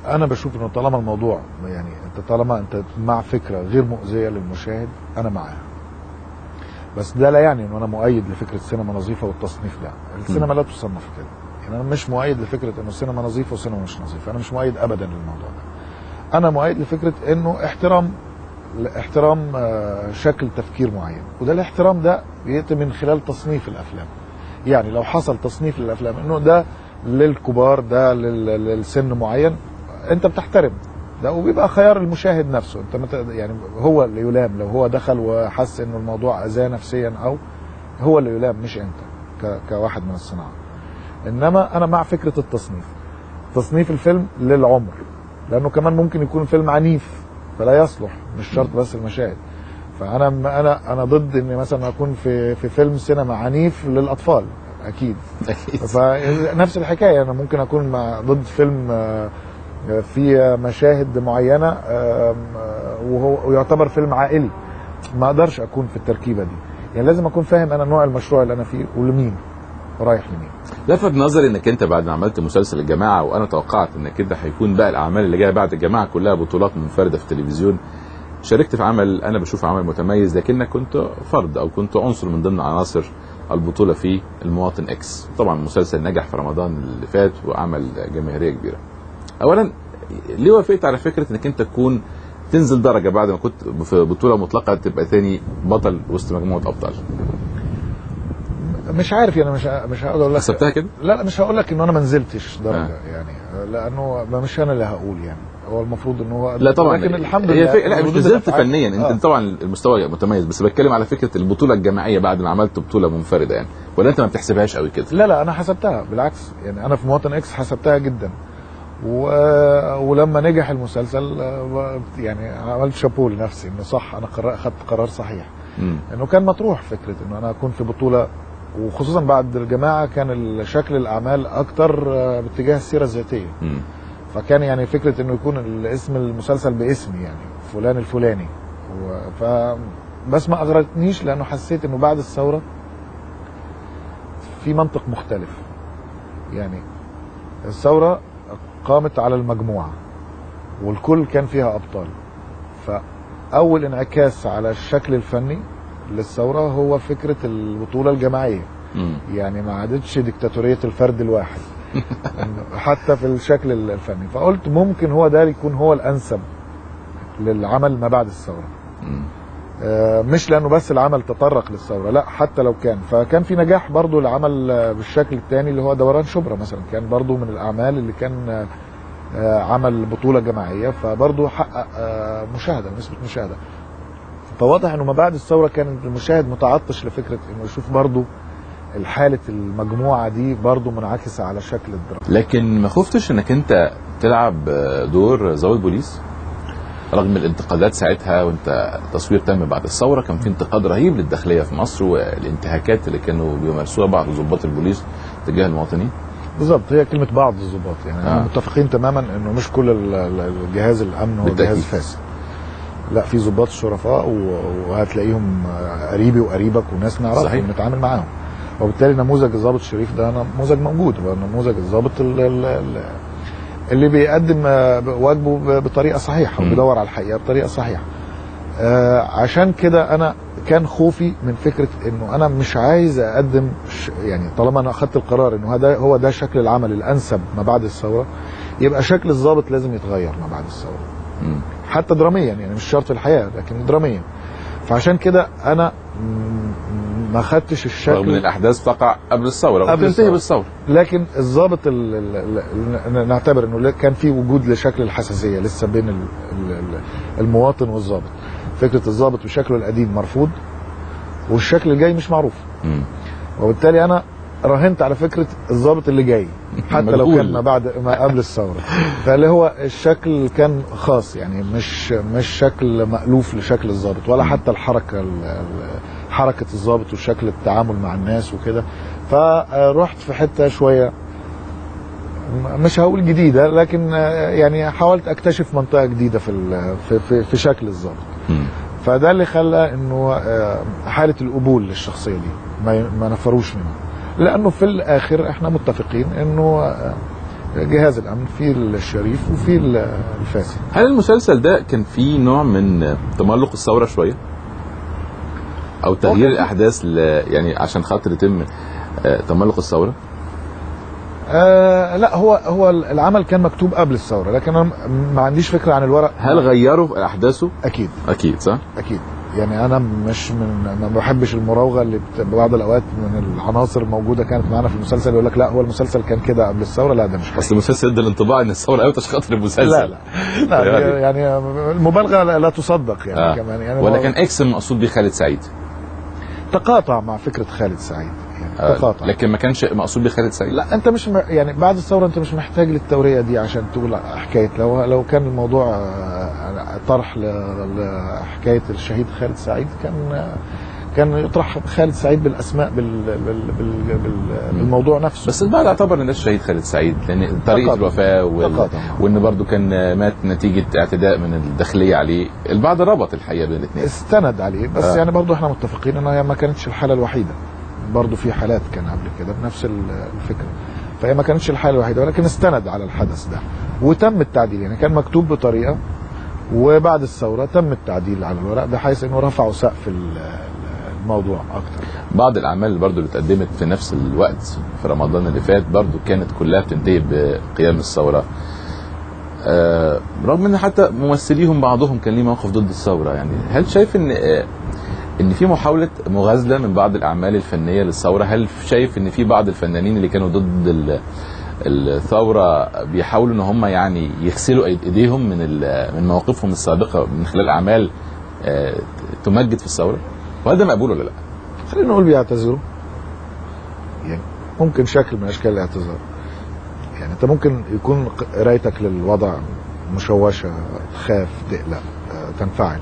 B: انا بشوف انه طالما الموضوع يعني انت طالما انت مع فكره غير مؤذيه للمشاهد انا معاها بس ده لا يعني انه انا مؤيد لفكره السينما نظيفه والتصنيف لا السينما لا تصنف كده يعني انا مش مؤيد لفكره انه السينما نظيفه والسينما مش نظيفه انا مش مؤيد ابدا للموضوع ده انا مؤيد لفكره انه احترام احترام آه، شكل تفكير معين وده الاحترام ده بياتي من خلال تصنيف الافلام يعني لو حصل تصنيف للافلام انه ده للكبار ده لل- للسن معين انت بتحترم ده وبيبقى خيار المشاهد نفسه انت مت... يعني هو اللي يلام لو هو دخل وحس انه الموضوع اذاه نفسيا او هو اللي يلام مش انت ك... كواحد من الصناعه انما انا مع فكره التصنيف تصنيف الفيلم للعمر لانه كمان ممكن يكون فيلم عنيف فلا يصلح مش شرط بس المشاهد فانا انا انا ضد اني مثلا اكون في في فيلم سينما عنيف للاطفال اكيد
A: اكيد
B: فنفس الحكايه انا ممكن اكون مع ضد فيلم آه، في مشاهد معينه آم، آه، وهو ويعتبر فيلم عائلي ما اقدرش اكون في التركيبه دي يعني لازم اكون فاهم انا نوع المشروع اللي انا فيه ولمين رايح لمين
A: لفت نظري انك انت بعد ما عملت مسلسل الجماعه وانا توقعت انك انت هيكون بقى الاعمال اللي جايه بعد الجماعه كلها بطولات منفرده في التلفزيون شاركت في عمل انا بشوفه عمل متميز لكنك كنت فرد او كنت عنصر من ضمن عناصر البطوله في المواطن اكس طبعا المسلسل نجح في رمضان اللي فات وعمل جماهيريه كبيره اولا ليه وافقت على فكره انك انت تكون تنزل درجه بعد ما كنت في بطوله مطلقه تبقى ثاني بطل وسط مجموعه ابطال
B: مش عارف يعني مش مش هقدر اقول لك
A: حسبتها كده
B: لا لا مش هقول لك ان انا ما نزلتش درجه
A: آه.
B: يعني لانه ما مش انا اللي هقول يعني هو المفروض ان هو
A: لا طبعا
B: لكن الحمد
A: هي
B: لله
A: فك... لا مش
B: ردود
A: نزلت
B: الأفعال-
A: فنيا انت
B: آه.
A: طبعا المستوى متميز بس بتكلم على فكره البطوله الجماعيه بعد ما عملت بطوله منفرده يعني ولا انت ما بتحسبهاش قوي كده
B: لا لا انا حسبتها بالعكس يعني انا في مواطن اكس حسبتها جدا و... ولما نجح المسلسل آه، يعني عملت شابو لنفسي انه صح انا قرر... اخذت قرار صحيح
A: مم.
B: انه كان مطروح فكره انه انا اكون في بطوله وخصوصا بعد الجماعه كان شكل الاعمال اكتر آه، باتجاه السيره الذاتيه
A: مم.
B: فكان يعني فكره انه يكون الاسم المسلسل باسمي يعني فلان الفلاني و... ف بس ما اغرتنيش لانه حسيت انه بعد الثوره في منطق مختلف يعني الثوره قامت على المجموعه والكل كان فيها ابطال فاول انعكاس على الشكل الفني للثوره هو فكره البطوله الجماعيه
A: مم.
B: يعني ما عادتش ديكتاتوريه الفرد الواحد حتى في الشكل الفني فقلت ممكن هو ده يكون هو الانسب للعمل ما بعد الثوره
A: مم.
B: آه، مش لانه بس العمل تطرق للثوره لا حتى لو كان فكان في نجاح برضو العمل آه، بالشكل الثاني اللي هو دوران شبرا مثلا كان برضو من الاعمال اللي كان آه، آه، عمل بطوله جماعيه فبرضو حقق آه، مشاهده نسبه مشاهده فواضح انه ما بعد الثوره كان المشاهد متعطش لفكره انه يشوف برضو الحالة المجموعة دي برضو منعكسة على شكل الدراما
A: لكن ما خفتش انك انت تلعب دور ضابط بوليس رغم الانتقادات ساعتها وانت تصوير تم بعد الثوره كان في انتقاد رهيب للداخليه في مصر والانتهاكات اللي كانوا بيمارسوها بعض ضباط البوليس تجاه المواطنين
B: بالظبط هي كلمة بعض الضباط يعني
A: آه.
B: آه. متفقين تماما انه مش كل ال- ال- الجهاز الامن هو
A: بالتأكيد.
B: جهاز فاسد لا في ضباط شرفاء و- وهتلاقيهم آه، قريبي وقريبك وناس نعرفهم
A: صحيح.
B: ونتعامل معاهم وبالتالي نموذج الضابط الشريف ده نموذج موجود هو نموذج الضابط ال- ال- ال- اللي بيقدم آه، واجبه ب- بطريقه صحيحه
A: مم.
B: وبيدور على الحقيقه بطريقه صحيحه آه، عشان كده انا كان خوفي من فكره انه انا مش عايز اقدم ش- يعني طالما انا اخدت القرار انه هذا هو ده شكل العمل الانسب ما بعد الثوره يبقى شكل الضابط لازم يتغير ما بعد الثوره
A: مم.
B: حتى دراميا يعني مش شرط في الحياه لكن دراميا فعشان كده انا م- ما خدتش
A: رغم ان
B: الشكل
A: الاحداث تقع قبل الثوره
B: قبل
A: وبتنتهي
B: الثورة.
A: بالثوره
B: لكن الضابط ال- ال- ال- نعتبر انه كان في وجود لشكل الحساسيه لسه بين ال- ال- ال- المواطن والضابط فكره الضابط بشكله القديم مرفوض والشكل الجاي مش معروف
A: مم.
B: وبالتالي انا راهنت على فكره الضابط اللي جاي حتى لو
A: مجهول.
B: كان ما بعد ما قبل الثوره فاللي هو الشكل كان خاص يعني مش مش شكل مألوف لشكل الضابط ولا حتى الحركه ال- ال- حركه الضابط وشكل التعامل مع الناس وكده فرحت في حته شويه م- مش هقول جديده لكن آه، يعني حاولت اكتشف منطقه جديده في ال- في, في, في شكل الضابط
A: مم.
B: فده اللي خلى انه آه، حاله القبول للشخصيه دي ما ما نفروش منها لانه في الاخر احنا متفقين انه آه، جهاز الامن في الشريف وفي الفاسد
A: هل المسلسل ده كان فيه نوع من تملق الثوره شويه؟ او تغيير
B: هو-
A: الاحداث ل... يعني عشان خاطر يتم آه، تملق الثوره؟
B: آه لا هو هو العمل كان مكتوب قبل الثوره لكن انا ما عنديش فكره عن الورق
A: هل غيروا احداثه؟
B: اكيد
A: اكيد صح؟
B: اكيد يعني انا مش من ما بحبش المراوغه اللي بت- بعض الاوقات من العناصر الموجوده كانت معانا في المسلسل يقول لك لا هو المسلسل كان كده قبل الثوره لا ده مش حقيقي
A: اصل المسلسل ادى الانطباع ان الثوره قوي عشان خاطر المسلسل
B: لا لا لا
A: يعني-
B: يعني المبالغه لا, لا تصدق يعني
A: آه.
B: كمان يعني
A: ولا
B: هو
A: كان اكس المقصود بيه خالد سعيد؟
B: تقاطع مع فكره خالد سعيد يعني
A: آه،
B: تقاطع
A: لكن ما كانش مقصود بيه خالد سعيد؟
B: لا انت مش م... يعني بعد الثوره انت مش محتاج للتوريه دي عشان تقول حكايه لو لو كان الموضوع آه، طرح ل- لحكايه الشهيد خالد سعيد كان كان يطرح خالد سعيد بالاسماء بال... بال... بال... بال... بالموضوع نفسه
A: بس البعض اعتبر ان ده شهيد خالد سعيد لان طريقه
B: تقاطع.
A: الوفاه وال...
B: تقاطع.
A: وان برضو كان مات نتيجه اعتداء من الداخليه عليه البعض ربط الحقيقه بين الاثنين
B: استند عليه بس
A: آه.
B: آه. يعني برضو احنا متفقين انها ما كانتش الحاله الوحيده برضو في حالات كان قبل كده بنفس ال- الفكره فهي ما كانتش الحاله الوحيده ولكن استند على الحدث ده وتم التعديل يعني كان مكتوب بطريقه وبعد الثوره تم التعديل على الورق بحيث انه رفعوا سقف ال- الموضوع اكتر
A: بعض الاعمال اللي برضو اللي اتقدمت في نفس الوقت في رمضان اللي فات برضو كانت كلها بتنتهي بقيام الثوره آه رغم ان حتى ممثليهم بعضهم كان ليه موقف ضد الثوره يعني هل شايف ان آه ان في محاوله مغازله من بعض الاعمال الفنيه للثوره هل شايف ان في بعض الفنانين اللي كانوا ضد ال- الثوره بيحاولوا ان هم يعني يغسلوا أيد- ايديهم من ال- من مواقفهم السابقه من خلال اعمال آه تمجد في الثوره وهل ده مقبول ولا لا؟
B: خلينا نقول بيعتذروا يعني ممكن شكل من اشكال الاعتذار يعني انت ممكن يكون ق- قرايتك للوضع مشوشه تخاف تقلق آه، تنفعل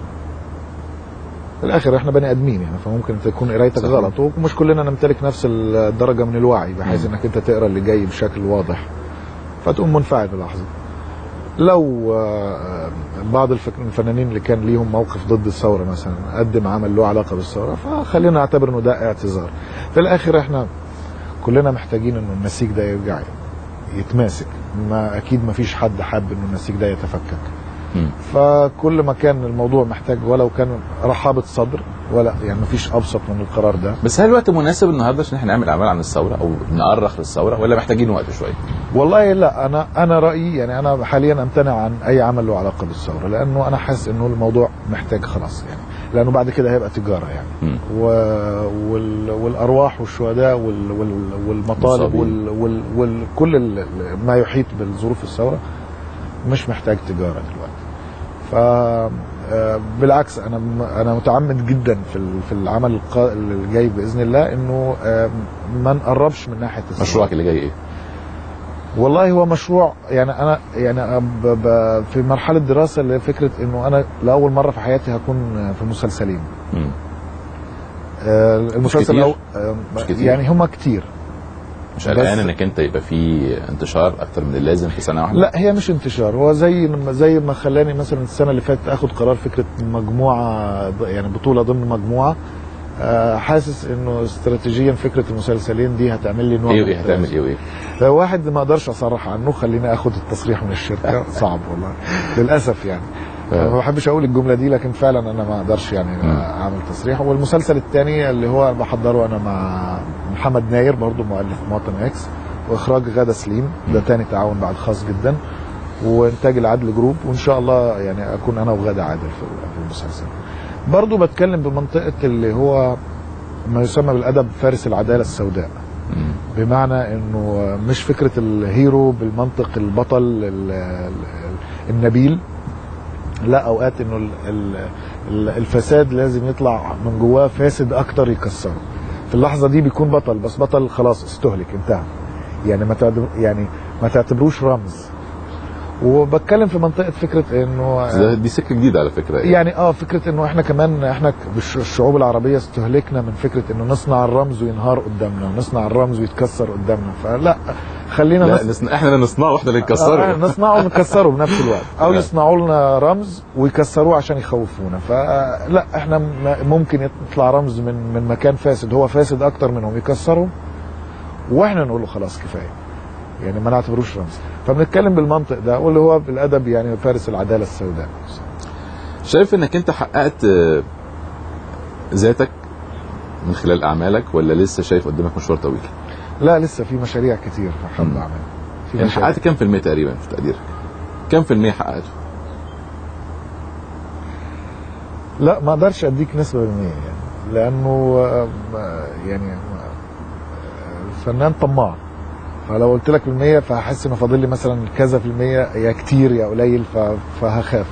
B: في الاخر احنا بني ادمين يعني فممكن تكون قرايتك
A: صحيح.
B: غلط ومش كلنا نمتلك نفس الدرجه من الوعي بحيث
A: مم.
B: انك انت تقرا اللي جاي بشكل واضح فتقوم منفعل في لحظه لو آه، بعض الفك- الفنانين اللي كان ليهم موقف ضد الثوره مثلا قدم عمل له علاقه بالثوره فخلينا نعتبر انه ده اعتذار في الاخر احنا كلنا محتاجين انه النسيج ده يرجع يتماسك ما اكيد ما فيش حد حابب انه النسيج ده يتفكك
A: مم.
B: فكل ما كان الموضوع محتاج ولو كان رحابه صدر ولا يعني ما فيش ابسط من القرار ده
A: بس هل الوقت مناسب النهارده عشان احنا نعمل اعمال عن الثوره او نأرخ للثوره ولا محتاجين وقت شويه؟
B: والله لا انا انا رايي يعني انا حاليا امتنع عن اي عمل له علاقه بالثوره لانه انا حاسس انه الموضوع محتاج خلاص يعني لانه بعد كده هيبقى تجاره يعني
A: مم.
B: و... وال... والارواح والشهداء وال... وال... والمطالب
A: المصابين.
B: وال... وال... وكل ال... ما يحيط بالظروف الثوره مش محتاج تجاره دلوقتي ف آه، بالعكس انا انا متعمد جدا في ال- في العمل القا- اللي جاي باذن الله انه آه، ما نقربش من ناحيه الثوره
A: مشروعك اللي جاي ايه؟
B: والله هو مشروع يعني انا يعني ب ب في مرحله دراسه لفكره انه انا لاول مره في حياتي هكون في مسلسلين
A: مم.
B: آه، المسلسل
A: كتير؟
B: الأول آه،
A: مش كتير؟
B: يعني هما كتير
A: مش قلقان
B: بس-
A: انك انت يبقى في انتشار اكتر من اللازم في سنه واحده؟
B: لا هي مش انتشار هو زي زي ما خلاني مثلا السنه اللي فاتت اخد قرار فكره مجموعه يعني بطوله ضمن مجموعه آه، حاسس انه استراتيجيا فكره المسلسلين دي هتعمل لي نوع
A: ايه
B: من
A: وايه هتعمل ايه وايه؟
B: آه، واحد ما اقدرش اصرح عنه خليني اخد التصريح من الشركه صعب والله للاسف يعني
A: آه.
B: ما بحبش اقول الجمله دي لكن فعلا انا ما اقدرش يعني
A: مم.
B: اعمل تصريح والمسلسل الثاني اللي هو بحضره انا مع محمد ناير برضو مؤلف مواطن اكس واخراج غاده سليم ده تاني تعاون بعد خاص جدا وانتاج العدل جروب وان شاء الله يعني اكون انا وغاده عادل في في المسلسل برضو بتكلم بمنطقه اللي هو ما يسمى بالادب فارس العداله السوداء
A: مم.
B: بمعنى انه مش فكره الهيرو بالمنطق البطل ال- ال- النبيل لا اوقات انه ال- ال- ال- الفساد لازم يطلع من جواه فاسد اكتر يكسره في اللحظه دي بيكون بطل بس بطل خلاص استهلك انتهى يعني ما تعتبر يعني ما تعتبروش رمز وبتكلم في منطقه فكره انه
A: بس ده- دي سكه جديده على فكره
B: يعني اه فكره انه احنا كمان احنا ك- بالش- الشعوب العربيه استهلكنا من فكره انه نصنع الرمز وينهار قدامنا ونصنع الرمز ويتكسر قدامنا فلا خلينا
A: لا
B: نص...
A: نصنع احنا اللي نصنعه واحنا اللي
B: آه
A: نكسره
B: نصنعه ونكسره بنفس الوقت او
A: لا.
B: يصنعوا لنا رمز ويكسروه عشان يخوفونا فلا احنا م- ممكن يطلع رمز من من مكان فاسد هو فاسد اكتر منهم يكسره واحنا نقول له خلاص كفايه يعني ما نعتبروش رمز فبنتكلم بالمنطق ده واللي هو بالادب يعني فارس العداله السوداء
A: شايف انك انت حققت آه، ذاتك من خلال اعمالك ولا لسه شايف قدامك مشوار طويل؟
B: لا لسه في مشاريع كتير حابب
A: مم.
B: اعملها في
A: يعني
B: مشاريع
A: حققت كام في المية تقريبا في تقديرك؟ كام في المية حققته؟
B: لا ما اقدرش اديك نسبه بالمية يعني لانه آه، آه، يعني آه، الفنان طماع فلو قلت لك بالمية فهحس انه فاضل لي مثلا كذا في المية يا كتير يا قليل ف- فهخاف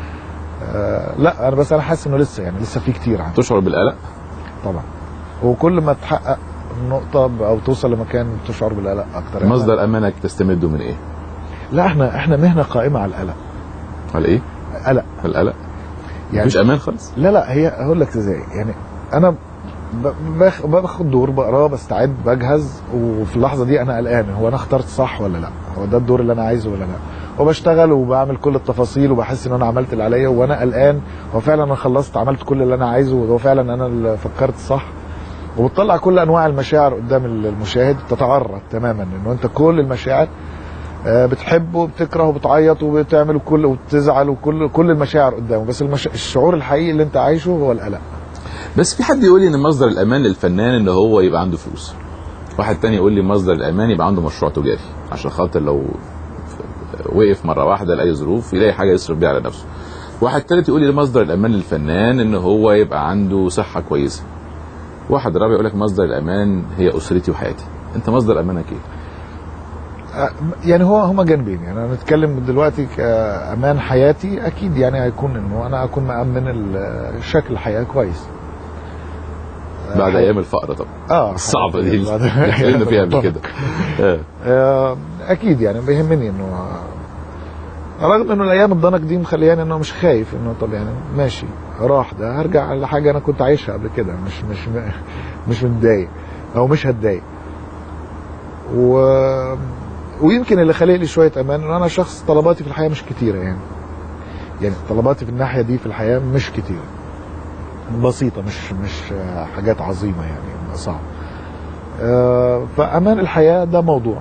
B: آه، لا انا بس انا حاسس انه لسه يعني لسه في كتير عندي
A: تشعر بالقلق؟
B: طبعا وكل ما تحقق نقطة ب- او توصل لمكان تشعر بالقلق اكتر يعني
A: مصدر امانك تستمده من ايه؟
B: لا احنا احنا مهنة قائمة على القلق
A: على ايه؟
B: قلق
A: القلق؟
B: يعني
A: مفيش امان خالص؟
B: لا لا هي هقول لك ازاي يعني انا ب- باخ- باخد دور بقراه بستعد بجهز وفي اللحظه دي انا قلقان هو انا اخترت صح ولا لا هو ده الدور اللي انا عايزه ولا لا وبشتغل وبعمل كل التفاصيل وبحس ان انا عملت اللي عليا وانا قلقان هو فعلا انا خلصت عملت كل اللي انا عايزه وهو فعلا انا اللي فكرت صح وبتطلع كل انواع المشاعر قدام المشاهد تتعرض تماما انه انت كل المشاعر آه، بتحب وبتكره وبتعيط وبتعمل كل وبتزعل وكل كل المشاعر قدامه بس المش... الشعور الحقيقي اللي انت عايشه هو القلق
A: بس في حد يقول لي ان مصدر الامان للفنان ان هو يبقى عنده فلوس واحد تاني يقول لي مصدر الامان يبقى عنده مشروع تجاري عشان خاطر لو وقف مره واحده لاي ظروف يلاقي حاجه يصرف بيها على نفسه واحد تالت يقول لي مصدر الامان للفنان ان هو يبقى عنده صحه كويسه واحد رابع يقول لك مصدر الامان هي اسرتي وحياتي انت مصدر امانك ايه
B: آه، يعني هو هما جانبين يعني انا نتكلم دلوقتي كامان حياتي اكيد يعني هيكون انه انا اكون مامن ال- شكل الحياه كويس آه،
A: بعد
B: حي-
A: ايام الفقر طبعا
B: اه
A: الصعبه دي اللي
B: بعد-
A: اتكلمنا فيها قبل كده آه.
B: آه، اكيد يعني بيهمني انه رغم انه الايام الضنك دي مخلياني انه مش خايف انه طب يعني ماشي راح ده هرجع لحاجه انا كنت عايشها قبل كده مش مش مش متضايق او مش هتضايق و ويمكن اللي خلق لي شويه امان ان انا شخص طلباتي في الحياه مش كتيره يعني يعني طلباتي في الناحيه دي في الحياه مش كتيره بسيطه مش مش آه، حاجات عظيمه يعني صعب آه، فامان الحياه ده موضوع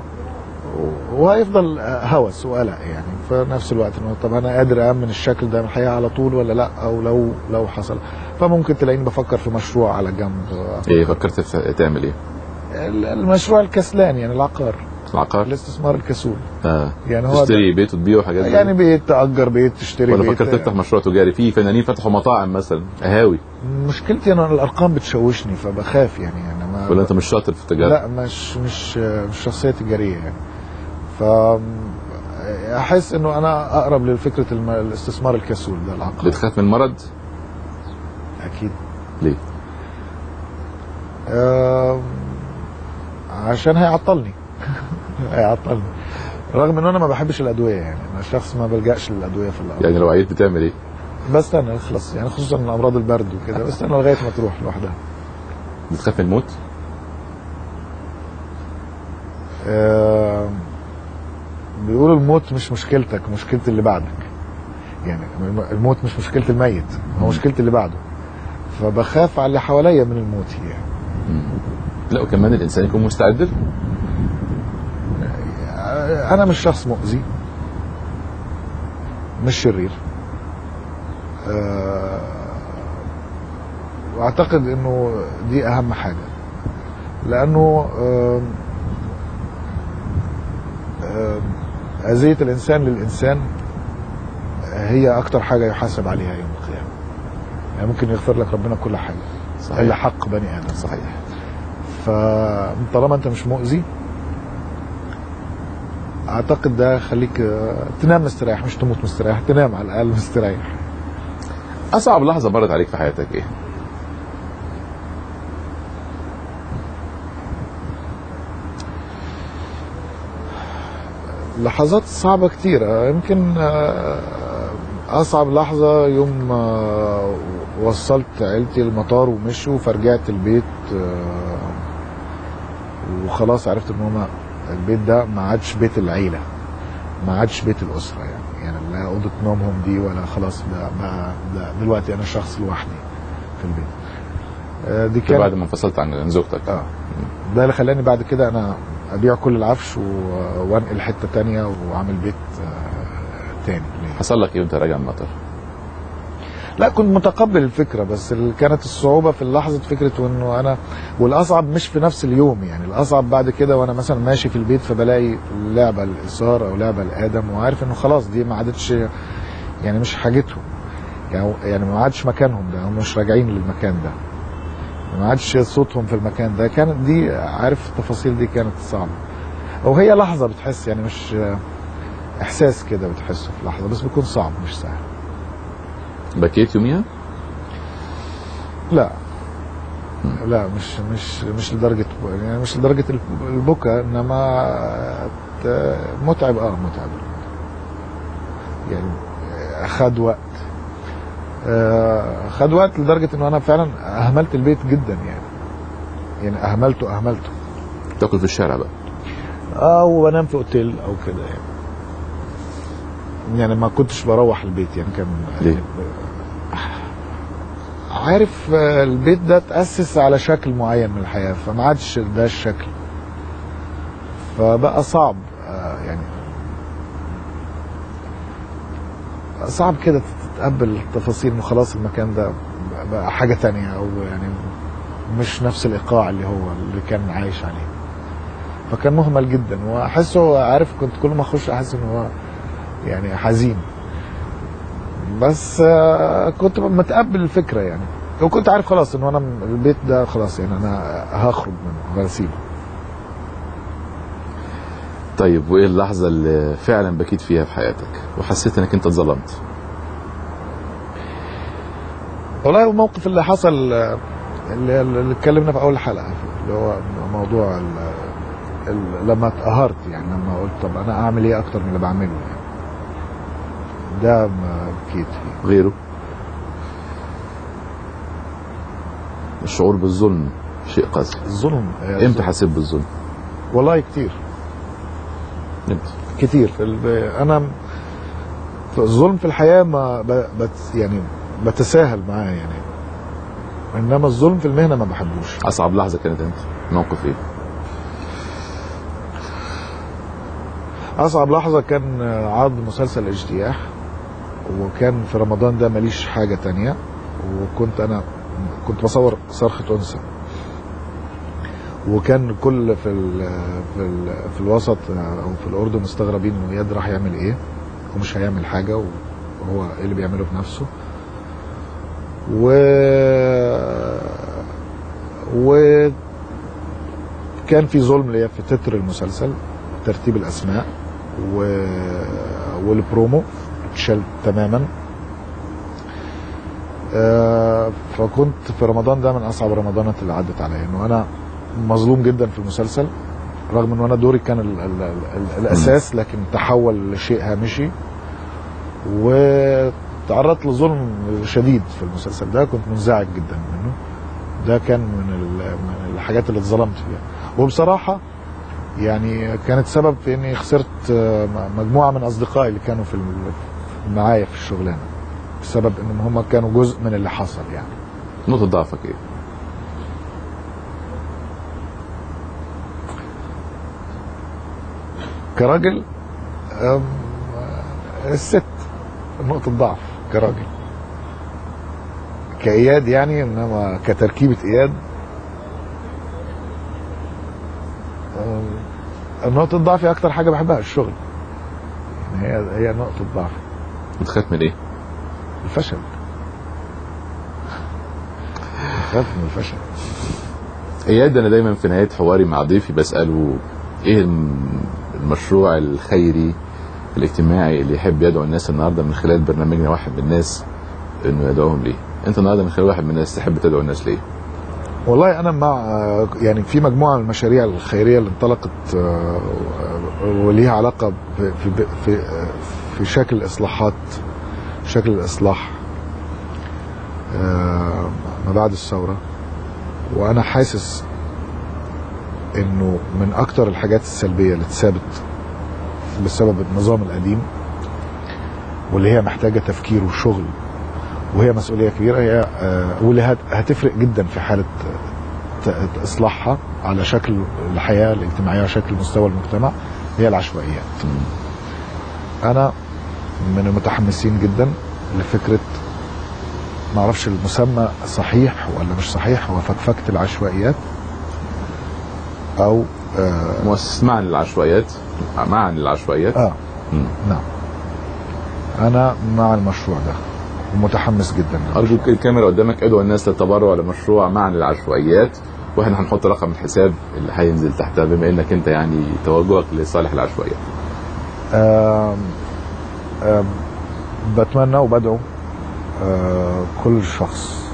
B: وهيفضل هوس وقلق يعني في نفس الوقت انه طب انا قادر امن الشكل ده من الحياه على طول ولا لا او لو لو حصل فممكن تلاقيني بفكر في مشروع على جنب
A: ايه فكرت في تعمل ايه
B: المشروع الكسلان يعني العقار
A: العقار
B: الاستثمار الكسول
A: اه
B: يعني هو
A: تشتري بيت وتبيعه وحاجات زي
B: يعني
A: دي؟
B: بيت تأجر بيت تشتري
A: ولا
B: بيت
A: فكرت تفتح مشروع تجاري في فنانين فتحوا مطاعم مثلا قهاوي
B: مشكلتي انا الارقام بتشوشني فبخاف يعني انا ما
A: ولا انت مش شاطر في التجاره
B: لا مش مش مش شخصيه تجاريه يعني ف احس انه انا اقرب لفكره الم- الاستثمار الكسول ده العقار
A: بتخاف من المرض
B: اكيد
A: ليه
B: آم، عشان هيعطلني هيعطلني رغم ان انا ما بحبش الادويه يعني انا شخص ما بلجاش للادويه في الأول
A: يعني لو عييت بتعمل ايه
B: بستنى يخلص يعني خصوصا من امراض البرد وكده بستنى لغايه ما تروح لوحدها
A: بتخاف من الموت
B: آم، بيقولوا الموت مش مشكلتك مشكله اللي بعدك يعني الموت مش مشكله الميت هو مشكله اللي بعده فبخاف على اللي حواليا من الموت يعني
A: لا وكمان الانسان يكون مستعد له
B: انا مش شخص مؤذي مش شرير آه، واعتقد انه دي اهم حاجه لانه آم، آم، اذيه الانسان للانسان هي اكتر حاجه يحاسب عليها يوم القيامه يعني ممكن يغفر لك ربنا كل حاجه
A: صحيح.
B: الا حق بني ادم
A: صحيح
B: فطالما انت مش مؤذي اعتقد ده خليك آه، تنام مستريح مش تموت مستريح تنام على الاقل مستريح
A: اصعب لحظه مرت عليك في حياتك ايه
B: لحظات صعبة كتير آه، يمكن آه، أصعب لحظة يوم آه، وصلت عيلتي المطار ومشوا فرجعت البيت آه، وخلاص عرفت ان هما البيت ده ما عادش بيت العيلة ما عادش بيت الأسرة يعني يعني لا أوضة نومهم دي ولا خلاص ده بقى ده دلوقتي أنا شخص لوحدي في البيت آه، دي
A: ده بعد
B: كانت
A: ما انفصلت عن عن زوجتك
B: اه ده اللي خلاني بعد كده انا ابيع كل العفش و- وانقل حته تانية واعمل بيت آه، تاني ليا.
A: حصل لك ايه وانت راجع من مطر؟
B: لا كنت متقبل الفكره بس اللي كانت الصعوبه في اللحظه فكره انه انا والاصعب مش في نفس اليوم يعني الاصعب بعد كده وانا مثلا ماشي في البيت فبلاقي لعبه الايثار او لعبه لادم وعارف انه خلاص دي ما عادتش يعني مش حاجتهم يعني يعني ما عادش مكانهم ده هم مش راجعين للمكان ده ما عادش صوتهم في المكان ده كانت دي عارف التفاصيل دي كانت صعبه وهي لحظه بتحس يعني مش احساس كده بتحسه في لحظه بس بيكون صعب مش سهل
A: بكيت يوميها؟
B: لا لا مش مش مش لدرجه يعني مش لدرجه البكا انما ت- متعب اه متعب يعني خد وقت آه، خد وقت لدرجه انه انا فعلا اهملت البيت جدا يعني يعني اهملته اهملته
A: تاكل في الشارع بقى
B: اه وبنام في اوتيل او كده يعني يعني ما كنتش بروح البيت يعني كان
A: ليه؟
B: عارف آه، البيت ده تأسس على شكل معين من الحياة فما عادش ده الشكل فبقى صعب آه، يعني صعب كده تتقبل التفاصيل انه خلاص المكان ده بقى حاجة تانية او يعني مش نفس الايقاع اللي هو اللي كان عايش عليه فكان مهمل جدا واحسه عارف كنت كل ما اخش احس انه هو يعني حزين بس آه، كنت متقبل الفكره يعني وكنت عارف خلاص انه انا م- البيت ده خلاص يعني انا هخرج منه هسيبه
A: طيب وايه اللحظه اللي فعلا بكيت فيها في حياتك وحسيت انك انت اتظلمت؟
B: والله الموقف اللي حصل آه، اللي, اللي اتكلمنا في اول حلقه اللي هو موضوع ال ال لما اتقهرت يعني لما قلت طب انا اعمل ايه اكتر من اللي بعمله يعني ده ما بكيت فيه
A: غيره الشعور بالظلم شيء قاسي
B: الظلم آه،
A: امتى حسيت بالظلم؟
B: والله كتير
A: امتى؟
B: كتير في ال- انا في الظلم في الحياه ما ب- بت يعني بتساهل معاه يعني انما الظلم في المهنه ما بحبوش
A: اصعب لحظه كانت امتى؟ موقف ايه؟
B: اصعب لحظه كان عرض مسلسل اجتياح وكان في رمضان ده ماليش حاجه تانية وكنت انا كنت بصور صرخه انثى وكان كل في ال في ال في الوسط او في الاردن مستغربين انه اياد راح يعمل ايه ومش هيعمل حاجه وهو ايه اللي بيعمله بنفسه و و كان في ظلم ليا في تتر المسلسل ترتيب الاسماء و... والبرومو اتشال تماما آه، فكنت في رمضان ده من اصعب رمضانات اللي عدت عليا انه انا مظلوم جدا في المسلسل رغم انه انا دوري كان ال ال ال الاساس لكن تحول لشيء هامشي وتعرضت لظلم شديد في المسلسل ده كنت منزعج جدا منه ده كان من ال- من الحاجات اللي اتظلمت فيها وبصراحه يعني كانت سبب في اني خسرت آه، مجموعه من اصدقائي اللي كانوا في ال- معايا في الشغلانه بسبب انهم هم كانوا جزء من اللي حصل يعني
A: نقطه ضعفك ايه؟
B: كراجل أم، الست نقطة ضعف كراجل كإياد يعني إنما كتركيبة إياد أم، نقطة ضعفي أكتر حاجة بحبها الشغل يعني هي هي نقطة ضعف
A: بتخاف من ايه؟
B: الفشل بخاف من الفشل
A: اياد انا دايما في نهايه حواري مع ضيفي بساله ايه الم- المشروع الخيري الاجتماعي اللي يحب يدعو الناس النهارده من خلال برنامجنا واحد من الناس انه يدعوهم ليه؟ انت النهارده من خلال واحد من الناس تحب تدعو الناس ليه؟
B: والله انا مع يعني في مجموعه من المشاريع الخيريه اللي انطلقت آه، وليها علاقه في في في, في شكل اصلاحات شكل الاصلاح آه، ما بعد الثوره وانا حاسس انه من اكتر الحاجات السلبيه اللي اتثابت بسبب النظام القديم واللي هي محتاجه تفكير وشغل وهي مسؤوليه كبيره هي آه، واللي هت- هتفرق جدا في حاله ت- اصلاحها على شكل الحياه الاجتماعيه على شكل مستوى المجتمع هي العشوائيات انا من المتحمسين جدا لفكره ما اعرفش المسمى صحيح ولا مش صحيح هو فكفكه العشوائيات او اه,
A: مؤسسة معا للعشوائيات معا للعشوائيات
B: آه
A: مم.
B: نعم انا مع المشروع ده ومتحمس جدا
A: ارجوك الكاميرا قدامك ادعو الناس للتبرع لمشروع معا للعشوائيات واحنا هنحط رقم الحساب اللي هينزل تحتها بما انك انت يعني توجهك لصالح العشوائيات
B: آم، آم، بتمنى وبدعو آه، كل شخص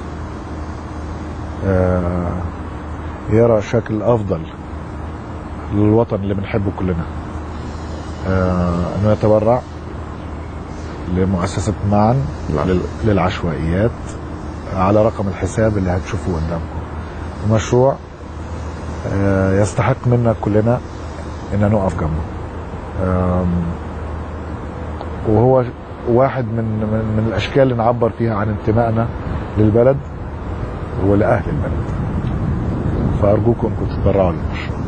B: آه، يرى شكل افضل للوطن اللي بنحبه كلنا آه، انه يتبرع لمؤسسة معا لل- للعشوائيات على رقم الحساب اللي هتشوفوه قدامكم المشروع آه، يستحق منا كلنا ان نقف جنبه آم، وهو واحد من من, من الاشكال اللي نعبر فيها عن انتمائنا للبلد ولاهل البلد فارجوكم انكم تتبرعوا للمشروع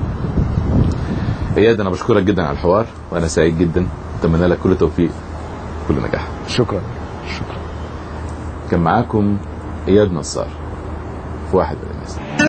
A: اياد انا بشكرك جدا على الحوار وانا سعيد جدا اتمنى لك كل توفيق كل نجاح
B: شكرا شكرا
A: كان معاكم اياد نصار في واحد من الناس